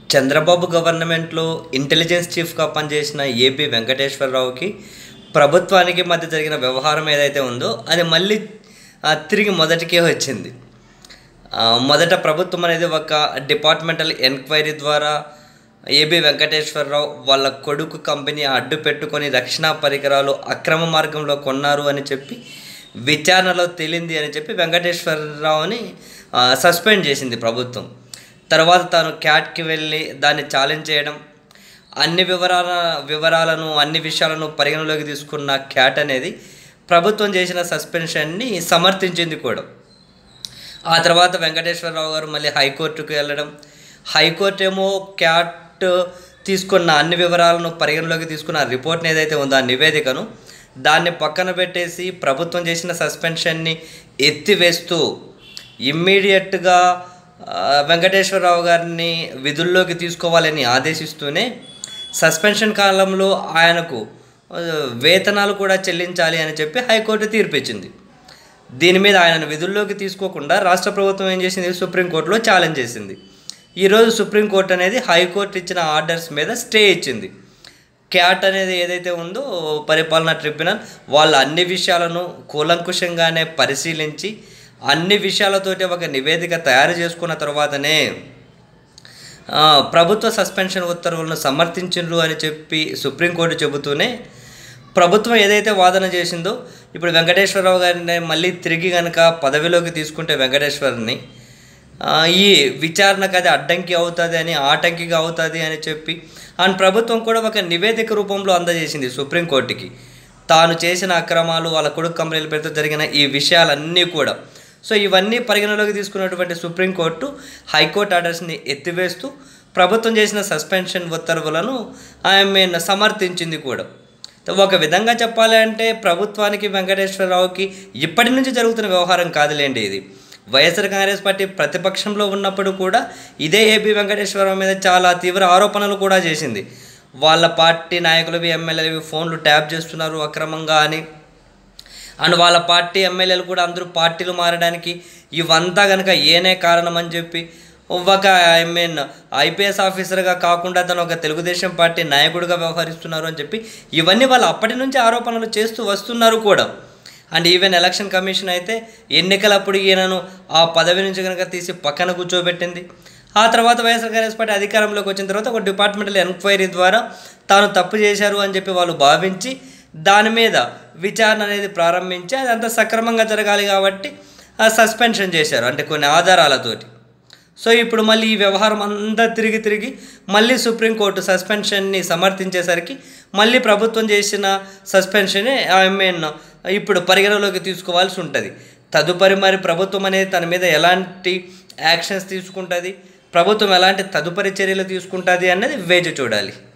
చంద్రబాబు గవర్నమెంట్లో ఇంటెలిజెన్స్ చీఫ్గా పనిచేసిన ఏపీ వెంకటేశ్వరరావుకి ప్రభుత్వానికి మధ్య జరిగిన వ్యవహారం ఏదైతే ఉందో అది మళ్ళీ ఆ, తిరిగి మొదటికే వచ్చింది ఆ, మొదట ప్రభుత్వం అనేది ఒక డిపార్ట్మెంటల్ ఎంక్వైరీ ద్వారా ఏబి వెంకటేశ్వరరావు వాళ్ళ కొడుకు కంపెనీ అడ్డు పెట్టుకొని రక్షణ పరికరాలు అక్రమ మార్గంలో కొన్నారు అని చెప్పి విచారణలో తేలింది అని చెప్పి వెంకటేశ్వరరావుని ఆ, సస్పెండ్ చేసింది ప్రభుత్వం తర్వాత తాను క్యాట్కి వెళ్ళి దాన్ని ఛాలెంజ్ చేయడం అన్ని వివరాల వివరాలను అన్ని విషయాలను పరిగణలోకి తీసుకున్న క్యాట్ అనేది ప్రభుత్వం చేసిన సస్పెన్షన్ని సమర్థించింది కూడా ఆ తర్వాత వెంకటేశ్వరరావు గారు మళ్ళీ హైకోర్టుకు వెళ్ళడం హైకోర్టు ఏమో క్యాట్ తీసుకున్న అన్ని వివరాలను పరిగణలోకి తీసుకున్న ఆ రిపోర్ట్ని ఏదైతే ఉందో ఆ నివేదికను దాన్ని పక్కన పెట్టేసి ప్రభుత్వం చేసిన సస్పెన్షన్ని ఎత్తివేస్తూ ఇమ్మీడియట్గా వెంకటేశ్వరరావు గారిని విధుల్లోకి తీసుకోవాలని ఆదేశిస్తూనే సస్పెన్షన్ కాలంలో ఆయనకు ఆ, వేతనాలు కూడా చెల్లించాలి అని చెప్పి హైకోర్టు తీర్పిచ్చింది దీని మీద ఆయనను విధుల్లోకి తీసుకోకుండా రాష్ట్ర ప్రభుత్వం ఏం చేసింది సుప్రీంకోర్టులో ఛాలెంజ్ చేసింది ఈరోజు సుప్రీంకోర్టు అనేది హైకోర్టు ఇచ్చిన ఆర్డర్స్ మీద స్టే ఇచ్చింది క్యాట్ అనేది ఏదైతే ఉందో పరిపాలనా ట్రిబ్యునల్ వాళ్ళు అన్ని విషయాలను కూలంకుషంగానే పరిశీలించి అన్ని విషయాలతోటి ఒక నివేదిక తయారు చేసుకున్న తర్వాతనే ఆ, ప్రభుత్వ సస్పెన్షన్ ఉత్తర్వులను సమర్థించిండ్రు అని చెప్పి సుప్రీంకోర్టు చెబుతూనే ప్రభుత్వం ఏదైతే వాదన చేసిందో ఇప్పుడు వెంకటేశ్వరరావు గారిని మళ్ళీ తిరిగి కనుక పదవిలోకి తీసుకుంటే వెంకటేశ్వరుని ఆ, ఈ విచారణకు అది అడ్డంకి అవుతుంది అని ఆటంకిగా అవుతుంది అని చెప్పి అండ్ ప్రభుత్వం కూడా ఒక నివేదిక రూపంలో అందజేసింది సుప్రీంకోర్టుకి తాను చేసిన అక్రమాలు వాళ్ళ కొడుకు కంపెనీల పేరుతో జరిగిన ఈ విషయాలన్నీ కూడా సో ఇవన్నీ పరిగణలోకి తీసుకున్నటువంటి సుప్రీంకోర్టు హైకోర్టు ఆర్డర్స్ని ఎత్తివేస్తూ ప్రభుత్వం చేసిన సస్పెన్షన్ ఉత్తర్వులను ఐ మీన్ సమర్థించింది కూడా ఒక విధంగా చెప్పాలి అంటే ప్రభుత్వానికి వెంకటేశ్వరరావుకి ఇప్పటి నుంచి జరుగుతున్న వ్యవహారం కాదులేండి ఇది వైఎస్ఆర్ కాంగ్రెస్ పార్టీ ప్రతిపక్షంలో ఉన్నప్పుడు కూడా ఇదే ఏపీ వెంకటేశ్వరరావు మీద చాలా తీవ్ర ఆరోపణలు కూడా చేసింది వాళ్ళ పార్టీ నాయకులవి ఎమ్మెల్యేలవి ఫోన్లు ట్యాప్ చేస్తున్నారు అక్రమంగా అని అండ్ వాళ్ళ పార్టీ ఎమ్మెల్యేలు కూడా అందరూ పార్టీలు మారడానికి ఇవంతా కనుక ఏనే కారణం అని చెప్పి ఒక ఐ మీన్ ఐపీఎస్ ఆఫీసర్గా కాకుండా తను ఒక తెలుగుదేశం పార్టీ నాయకుడిగా వ్యవహరిస్తున్నారు అని చెప్పి ఇవన్నీ వాళ్ళు అప్పటి నుంచి ఆరోపణలు చేస్తూ వస్తున్నారు కూడా అండ్ ఈవెన్ ఎలక్షన్ కమిషన్ అయితే ఎన్నికలప్పుడు ఈయనను ఆ పదవి నుంచి కనుక తీసి పక్కన కూర్చోబెట్టింది ఆ తర్వాత వైఎస్ఆర్ కాంగ్రెస్ పార్టీ అధికారంలోకి వచ్చిన తర్వాత ఒక డిపార్ట్మెంటల్ ఎంక్వైరీ ద్వారా తాను తప్పు చేశారు అని చెప్పి వాళ్ళు భావించి దాని మీద విచారణ అనేది ప్రారంభించి అదంతా సక్రమంగా జరగాలి కాబట్టి ఆ సస్పెన్షన్ చేశారు అంటే కొన్ని ఆధారాలతోటి సో ఇప్పుడు మళ్ళీ ఈ వ్యవహారం అంతా తిరిగి తిరిగి మళ్ళీ సుప్రీంకోర్టు సస్పెన్షన్ని సమర్థించేసరికి మళ్ళీ ప్రభుత్వం చేసిన సస్పెన్షనే ఐ మీన్ ఇప్పుడు పరిగణలోకి తీసుకోవాల్సి ఉంటుంది తదుపరి మరి ప్రభుత్వం అనేది తన మీద ఎలాంటి యాక్షన్స్ తీసుకుంటుంది ప్రభుత్వం ఎలాంటి తదుపరి చర్యలు తీసుకుంటుంది అన్నది వేచి చూడాలి